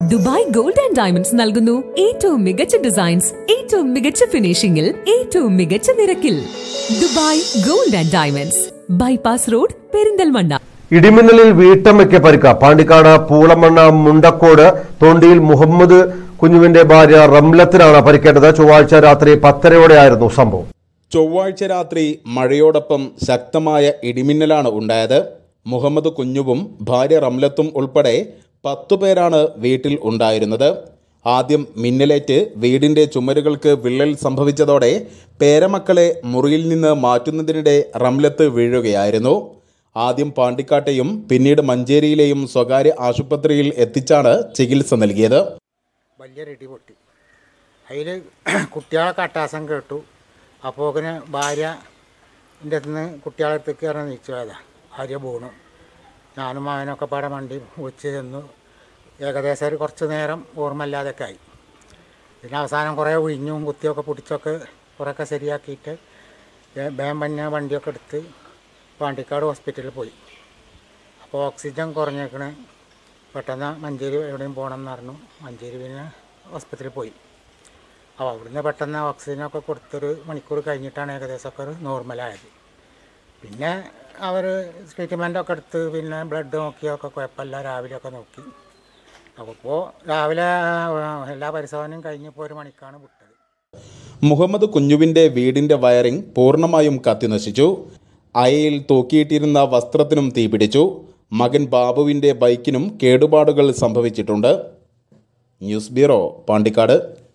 Dubai gold and diamonds നൽകുന്നു ഏറ്റവും മികച്ച ഡിസൈൻസ് ഏറ്റവും മികച്ച ഫിനിഷിംഗിൽ ഏറ്റവും മികച്ച നിരക്കിൽ Dubai gold and diamonds bypass road Perinthalmanna ഇടിമിന്നലിൽ വീട്ടമ്മയ്ക്ക് പരിക്ക പാണ്ടിക്കാട് പൂളമണ്ണ മുണ്ടക്കോട് തൊണ്ടിയിൽ മുഹമ്മദ് കുഞ്ഞുവിന്റെ ഭാര്യ റംലത്തിനാണ് പരിക്കേറ്റത് ചൊവ്വാഴ്ച രാത്രി പത്തരയോടെയായിരുന്നു സംഭവം ചൊവ്വാഴ്ച രാത്രി മഴയോടൊപ്പം ശക്തമായ ഇടിമിന്നലാണ് ഉണ്ടായത് മുഹമ്മദ് കുഞ്ഞുവും ഭാര്യ റംലത്തും ഉൾപ്പെടെ പത്തു പേരാണ് വീട്ടിൽ ഉണ്ടായിരുന്നത് ആദ്യം മിന്നലേറ്റ് വീടിന്റെ ചുമരുകൾക്ക് വിള്ളൽ സംഭവിച്ചതോടെ പേരമക്കളെ മുറിയിൽ നിന്ന് മാറ്റുന്നതിനിടെ റംലത്ത് വീഴുകയായിരുന്നു ആദ്യം പാണ്ടിക്കാട്ടെയും പിന്നീട് മഞ്ചേരിയിലെയും സ്വകാര്യ ആശുപത്രിയിൽ എത്തിച്ചാണ് ചികിത്സ നൽകിയത് വലിയൊരു ഇടി പൊട്ടി അതിൽ കുട്ടികളെ കട്ടാസം കേട്ടു അപ്പോൾ ഇങ്ങനെ ഭാര്യ എൻ്റെ അടുത്ത് നിന്ന് കുട്ടികളെ അടുത്തേക്ക് ഇറങ്ങി നീച്ചു പോയതാ ഭാര്യ വീണു ഞാനും മകനൊക്കെ പാടെ വണ്ടി വെച്ച് ചെന്നു ഏകദേശം ഒരു കുറച്ച് നേരം ഓർമ്മയില്ലാതൊക്കെ ആയി പിന്നെ അവസാനം കുറേ ഒഴിഞ്ഞും കുത്തിയൊക്കെ പിടിച്ചൊക്കെ കുറേയൊക്കെ ശരിയാക്കിയിട്ട് വേഗം പഞ്ഞ വണ്ടിയൊക്കെ എടുത്ത് പാണ്ടിക്കാട് ഹോസ്പിറ്റലിൽ പോയി അപ്പോൾ ഓക്സിജൻ കുറഞ്ഞേക്കണേ പെട്ടെന്ന് മഞ്ചേരി എവിടെയും പോകണം എന്ന് പറഞ്ഞു മഞ്ചേരി പിന്നെ ഹോസ്പിറ്റലിൽ പോയി അപ്പോൾ അവിടുന്ന് പെട്ടെന്ന് ഓക്സിജനൊക്കെ കൊടുത്തൊരു മണിക്കൂർ കഴിഞ്ഞിട്ടാണ് ഏകദേശമൊക്കെ ഒരു നോർമലായത് പിന്നെ അവർ ട്രീറ്റ്മെൻറ്റൊക്കെ എടുത്ത് പിന്നെ ബ്ലഡ് നോക്കിയൊക്കെ കുഴപ്പമില്ല രാവിലെയൊക്കെ നോക്കി അപ്പോൾ ഇപ്പോൾ രാവിലെ ആ, എല്ലാ പരിശോധനയും കഴിഞ്ഞപ്പോൾ ഒരു മണിക്കാണ് വിട്ടത് മുഹമ്മദ് കുഞ്ഞുവിന്റെ വീടിന്റെ വയറിംഗ് പൂർണ്ണമായും കത്തിനശിച്ചു അയയിൽ തൂക്കിയിട്ടിരുന്ന വസ്ത്രത്തിനും തീപിടിച്ചു മകൻ ബാബുവിന്റെ ബൈക്കിനും കേടുപാടുകൾ സംഭവിച്ചിട്ടുണ്ട് ന്യൂസ് ബ്യൂറോ പാണ്ടിക്കാട്